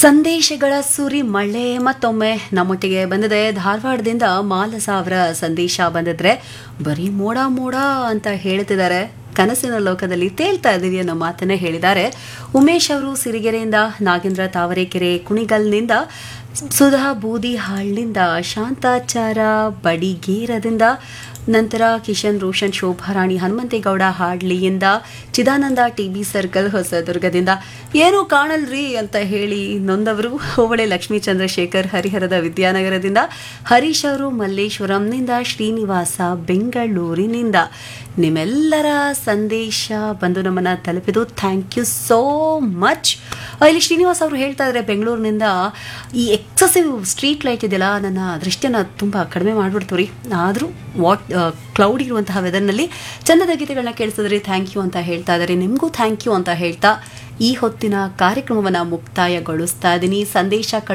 ಸಂದೇಶಗಳ ಸುರಿ ಮಳೆ ಮತ್ತೊಮ್ಮೆ ನಮ್ಮೊಟ್ಟಿಗೆ ಬಂದಿದೆ ಧಾರವಾಡದಿಂದ ಮಾಲಸ ಅವರ ಸಂದೇಶ ಬಂದಿದ್ರೆ ಬರೀ ಮೋಡ ಮೋಡ ಅಂತ ಹೇಳ್ತಿದ್ದಾರೆ ಕನಸಿನ ಲೋಕದಲ್ಲಿ ತೇಲ್ತಾ ಇದೀವಿ ಅನ್ನೋ ಮಾತನ್ನೇ ಹೇಳಿದ್ದಾರೆ ಉಮೇಶ್ ಅವರು ಸಿರಿಗೆರೆಯಿಂದ ನಾಗೇಂದ್ರ ತಾವರೆಕೆರೆ ಕುಣಿಗಲ್ನಿಂದ ಸುಧಾ ಬೂದಿಹಾಳ್ನಿಂದ ಶಾಂತಾಚಾರ ಬಡಿಗೇರದಿಂದ ನಂತರ ಕಿಶನ್ ರೋಷನ್ ಶೋಭಾರಾಣಿ ಹನುಮಂತೇಗೌಡ ಹಾಡ್ಲಿಯಿಂದ ಚಿದಾನಂದ ಟಿಬಿ ಸರ್ಕಲ್ ಹೊಸದುರ್ಗದಿಂದ ಏನೂ ಕಾಣಲ್ರಿ ಅಂತ ಹೇಳಿ ನೊಂದವರು ಹೋಬಳೆ ಲಕ್ಷ್ಮೀ ಚಂದ್ರಶೇಖರ್ ಹರಿಹರದ ವಿದ್ಯಾನಗರದಿಂದ ಹರೀಶ್ ಅವರು ಮಲ್ಲೇಶ್ವರಂನಿಂದ ಶ್ರೀನಿವಾಸ ಬೆಂಗಳೂರಿನಿಂದ ನಿಮ್ಮೆಲ್ಲರ ಸಂದೇಶ ಬಂದು ನಮ್ಮನ್ನ ತಲುಪಿದು ಥ್ಯಾಂಕ್ ಯು ಸೋ ಮಚ್ ಇಲ್ಲಿ ಶ್ರೀನಿವಾಸ್ ಅವರು ಹೇಳ್ತಾ ಇದ್ದಾರೆ ಬೆಂಗಳೂರಿನಿಂದ ಈ ಎಕ್ಸಸಿವ್ ಸ್ಟ್ರೀಟ್ ಲೈಟ್ ಇದೆಯಲ್ಲ ನನ್ನ ದೃಷ್ಟಿಯನ್ನು ತುಂಬ ಕಡಿಮೆ ಮಾಡಿಬಿಡ್ತು ರೀ ಆದರೂ ವಾಟ್ ಕ್ಲೌಡ್ ಇರುವಂತಹ ವೆದರ್ನಲ್ಲಿ ಚಂದದ ಗೀತೆಗಳನ್ನ ಕೇಳಿಸಿದ್ರಿ ಥ್ಯಾಂಕ್ ಯು ಅಂತ ಹೇಳ್ತಾ ಇದ್ದಾರೆ ನಿಮಗೂ ಥ್ಯಾಂಕ್ ಯು ಅಂತ ಹೇಳ್ತಾ ಈ ಹೊತ್ತಿನ ಕಾರ್ಯಕ್ರಮವನ್ನು ಮುಕ್ತಾಯಗೊಳಿಸ್ತಾ ಇದ್ದೀನಿ ಸಂದೇಶ